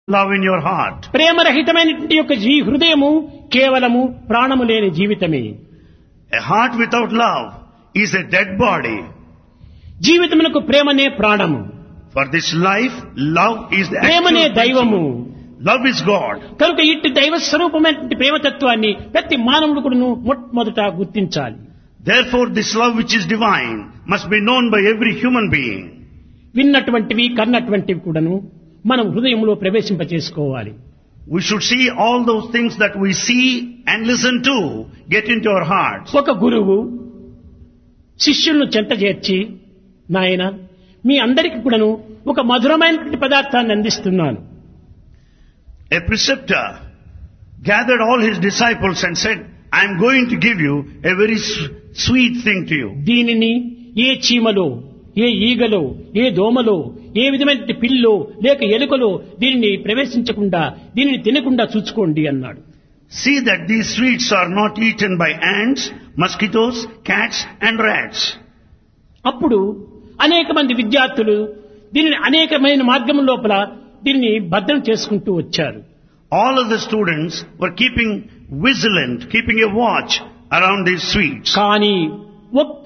love in your heart. ప్రేమరహితమైనటువంటి యొక్క ఈ హృదయము కేవలము ప్రాణము లేని జీవితమే A heart without love is a dead body. జీవితమునకు ప్రేమనే ప్రాణము For this life, love is the ప్రేమనే actual దైవము principle. Love is God. కనుక ఇట్టి దైవ స్వరూపమైనటువంటి ప్రేమతత్వాన్ని ప్రతి మానవుడు కూడాను మొట్టమొదట గుర్తించాలి Therefore, this love which is divine must be known by every human being. విన్నటువంటివి కన్నటువంటివి కూడాను మనం హృదయంలో ప్రవేశింపచేసుకోవాలి We should see all those things that we see and listen to get into our hearts. ఒక గురువు శిష్యులను చెంత చేర్చి నాయన మీ అందరికి కూడాను ఒక మధురమైనటువంటి పదార్థాన్ని అందిస్తున్నాను A preceptor gathered all his disciples and said, I am going to give you a very s- sweet thing to you. దీనిని ఏ చీమలో ఏ ఈగలో ఏ దోమలో ఏ విధమైన పిల్లో లేక ఎలుకలో దీనిని ప్రవేశించకుండా దీనిని తినకుండా చూసుకోండి అన్నాడు See that these sweets are not eaten by ants, mosquitoes, cats and rats. అప్పుడు అనేక మంది విద్యార్థులు దీనిని అనేకమైన మార్గం లోపల దీనిని భద్రం చేసుకుంటూ వచ్చారు All of the students were keeping vigilant, keeping a watch around these sweets. కానీ ఒక్క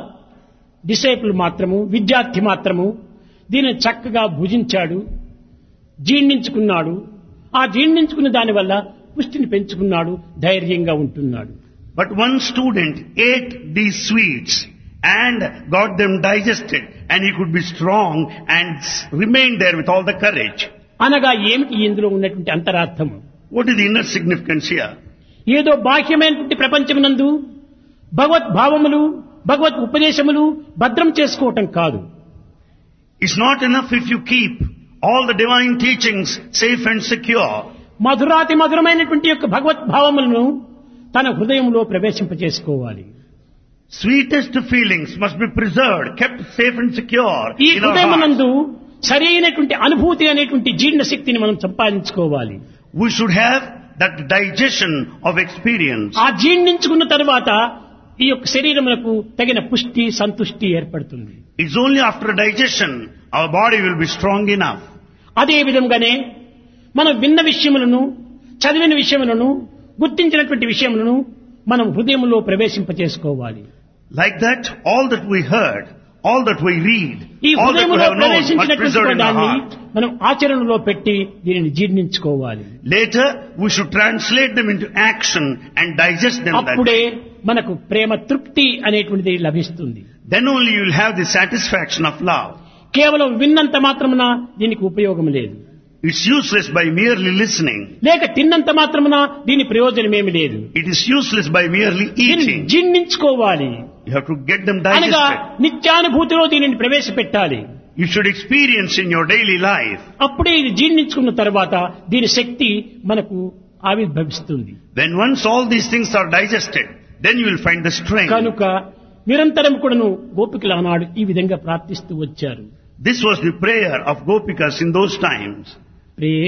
డిసైపుల్ మాత్రము విద్యార్థి మాత్రము దీనిని చక్కగా భుజించాడు జీర్ణించుకున్నాడు ఆ జీర్ణించుకున్న దానివల్ల పుష్టిని పెంచుకున్నాడు ధైర్యంగా ఉంటున్నాడు But one student ate these sweets and got them digested and he could be strong and s- remained there with all the courage. అనగా ఏమిటి ఇందులో ఉన్నటువంటి అంతరార్థం What is the inner significance here? ఏదో బాహ్యమైనటువంటి ప్రపంచమునందు భగవత్ భావములు భగవత్ ఉపదేశములు భద్రం చేసుకోవటం కాదు It's not enough if you keep all the divine teachings safe and secure. మధురాతి మధురమైనటువంటి యొక్క భగవత్ భావములను తన హృదయంలో ప్రవేశింపచేసుకోవాలి Sweetest feelings must be preserved, kept safe and secure ఈ in our hearts. హృదయమునందు సరైనటువంటి అనుభూతి అనేటువంటి జీర్ణ శక్తిని మనం సంపాదించుకోవాలి We should have that digestion of experience. ఆ జీర్ణించుకున్న తరువాత ఈ యొక్క శరీరములకు తగిన పుష్టి సంతుష్టి ఏర్పడుతుంది It's only after digestion our body will be strong enough. అదే విధంగానే మనం విన్న విషయములను చదివిన విషయములను గుర్తించినటువంటి విషయములను మనం హృదయంలో ప్రవేశింపచేసుకోవాలి Like that, all that we heard, all that we read, ఈ all that we హృదయంలో have known must be ప్రవేశించినటువంటి preserved in our దాన్ని heart. మనం ఆచరణలో పెట్టి దీనిని జీర్ణించుకోవాలి Later, we should translate them into action and digest them. That అప్పుడే మనకు ప్రేమ తృప్తి అనేటువంటిది లభిస్తుంది Then only you will have the satisfaction of love. కేవలం విన్నంత మాత్రమున దీనికి ఉపయోగం లేదు It's useless by merely listening. లేక తిన్నంత మాత్రమున దీని ప్రయోజనమేమి లేదు It is useless by merely దీనిని eating. జీర్ణించుకోవాలి You have to get them అనగా digested. నిత్యానుభూతిలో దీనిని ప్రవేశపెట్టాలి You should experience in your daily life. అప్పుడే ఇది జీర్ణించుకున్న తర్వాత దీని శక్తి మనకు ఆవిర్భవిస్తుంది When once all these things are digested, then you will find the strength. కనుక నిరంతరం కూడాను గోపికలు ఆనాడు ఈ విధంగా ప్రార్థిస్తూ వచ్చారు This was the prayer of Gopikas in those times. Pray